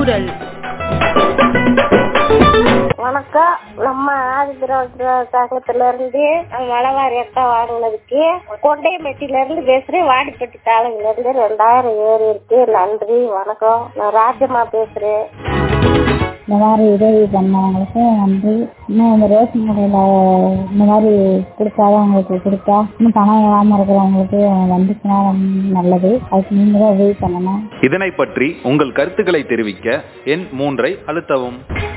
குரல் வணக்கம் நம்ம ஆதிதிராவிட சங்கத்துல இருந்து மலவாரி அட்டை வாங்கினதுக்கு கொண்டையம்பட்டியில இருந்து பேசுறேன் வாடிப்பட்டி தாளங்குல இருந்து ரெண்டாயிரம் ஏறி இருக்கு நன்றி வணக்கம் நான் ராஜம்மா பேசுறேன் இந்த மாதிரி உதவி பண்ணவங்களுக்கு நன்றி இன்னும் இந்த ரேஷன் கடையில் இந்த மாதிரி கொடுத்தாதான் அவங்களுக்கு கொடுத்தா இன்னும் பணம் இல்லாமல் இருக்கிறவங்களுக்கு வந்துச்சுன்னா ரொம்ப நல்லது அதுக்கு நீங்கள் தான் உதவி பண்ணணும் இதனை பற்றி உங்கள் கருத்துக்களை தெரிவிக்க எண் மூன்றை அழுத்தவும்